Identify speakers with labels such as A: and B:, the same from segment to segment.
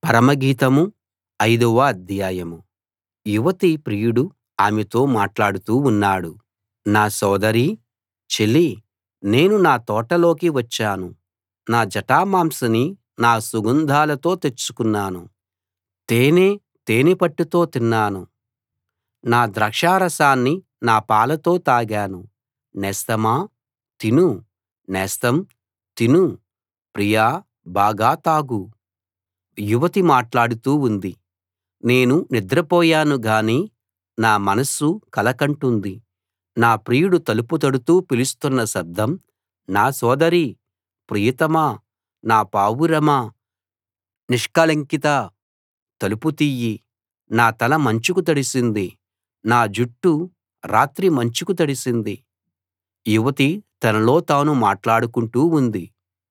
A: పరమగీతం ఐదవ అధ్యాయం యువతి ప్రియుడు ఆమెతో మాట్లాడుతూ ఉన్నాడు నా సోదరీ చెలీ నేను నా తోటలోకి వచ్చాను నా జటామాంసిని నా సుగంధాలతో తెచ్చుకున్నాను తేనె తేనెపట్టుతో తిన్నాను నా ద్రాక్షారసాన్ని నా పాలతో తాగాను నేస్తమా తిను నేస్తం తిను ప్రియా బాగా తాగు యువతి మాట్లాడుతూ ఉంది నేను నిద్రపోయాను గాని నా మనస్సు కల కంటుంది నా ప్రియుడు తలుపు తడుతూ పిలుస్తున్న శబ్దం నా సోదరీ ప్రియతమా నా పావురమా నిష్కళంకితా తలుపు తీయి నా తల మంచుకు తడిసింది నా జుట్టు రాత్రి మంచుకు తడిసింది యువతి తనలో తాను మాట్లాడుకుంటూ ఉంది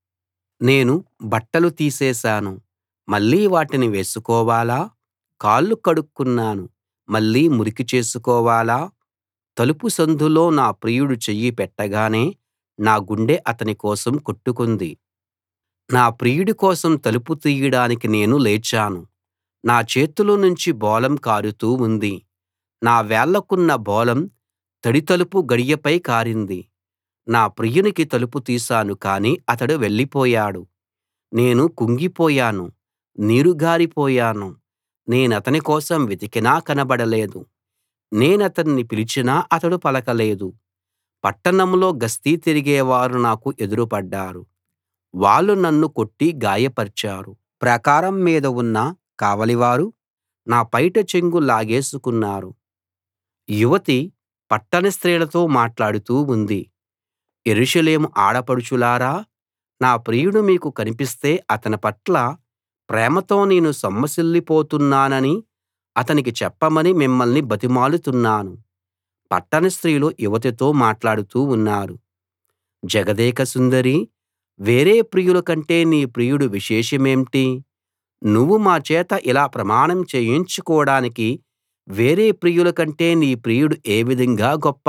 A: నేను బట్టలు తీసేశాను మళ్ళీ వాటిని వేసుకోవాలా కాళ్ళు కడుక్కున్నాను మళ్ళీ మురికి చేసుకోవాలా తలుపు సందులో నా ప్రియుడు చెయ్యి పెట్టగానే నా గుండె అతని కోసం కొట్టుకుంది నా ప్రియుడి కోసం తలుపు తీయడానికి నేను లేచాను నా చేతిలో నుంచి బోళం కారుతూ ఉంది నా వేళ్లకున్న బోళం తడి తలుపు గడియపై కారింది నా ప్రియునికి తలుపు తీశాను కానీ అతడు వెళ్ళిపోయాడు నేను కుంగిపోయాను నీరుగారిపోయాను నేనతని కోసం వెతికినా కనబడలేదు నేనతన్ని పిలిచినా అతడు పలకలేదు పట్టణంలో గస్తీ తిరిగేవారు నాకు ఎదురుపడ్డారు వాళ్ళు నన్ను కొట్టి గాయపర్చారు ప్రాకారం మీద ఉన్న కావలివారు నా పైట చెంగు లాగేసుకున్నారు యువతి పట్టణ స్త్రీలతో మాట్లాడుతూ ఉంది యెరూషలేము ఆడపడుచులారా నా ప్రియుడు మీకు కనిపిస్తే అతని పట్ల ప్రేమతో నేను సొమ్మసిల్లిపోతున్నానని అతనికి చెప్పమని మిమ్మల్ని బతిమాలుతున్నాను పట్టణ స్త్రీలు యువతితో మాట్లాడుతూ ఉన్నారు జగదేక సుందరీ వేరే ప్రియుల కంటే నీ ప్రియుడు విశేషమేంటి నువ్వు మా చేత ఇలా ప్రమాణం చేయించుకోడానికి వేరే ప్రియుల కంటే నీ ప్రియుడు ఏ విధంగా గొప్ప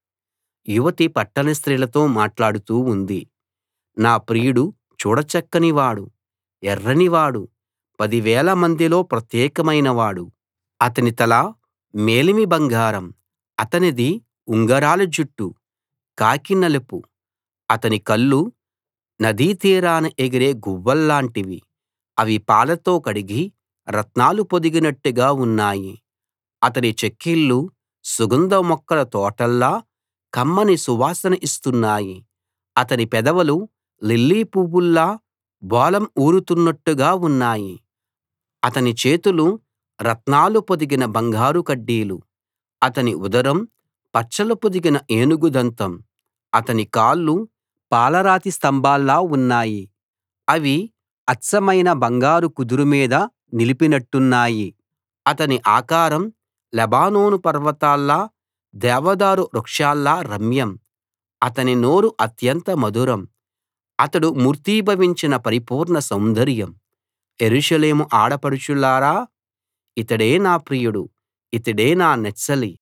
A: యువతి పట్టణ స్త్రీలతో మాట్లాడుతూ ఉంది నా ప్రియుడు చూడచక్కనివాడు ఎర్రనివాడు పదివేల మందిలో ప్రత్యేకమైనవాడు అతని తల మేలిమి బంగారం అతనిది ఉంగరాల జుట్టు కాకి నలుపు అతని కళ్ళు నదీ తీరాన ఎగిరే గువ్వల్లాంటివి అవి పాలతో కడిగి రత్నాలు పొదిగినట్టుగా ఉన్నాయి అతని చెక్కిళ్ళు సుగంధ మొక్కల తోటల్లా కమ్మని సువాసన ఇస్తున్నాయి అతని పెదవులు లిల్లీ పువ్వుల్లా బోళం ఊరుతున్నట్టుగా ఉన్నాయి అతని చేతులు రత్నాలు పొదిగిన బంగారు కడ్డీలు అతని ఉదరం పచ్చలు పొదిగిన ఏనుగు దంతం అతని కాళ్ళు పాలరాతి స్తంభాల్లా ఉన్నాయి అవి అచ్చమైన బంగారు కుదురు మీద నిలిపినట్టున్నాయి అతని ఆకారం లెబానోను పర్వతాల్లా దేవదారు వృక్షాల్లా రమ్యం అతని నోరు అత్యంత మధురం అతడు మూర్తీభవించిన పరిపూర్ణ సౌందర్యం యెరూషలేము ఆడపడుచులారా ఇతడే నా ప్రియుడు ఇతడే నా నెచ్చెలి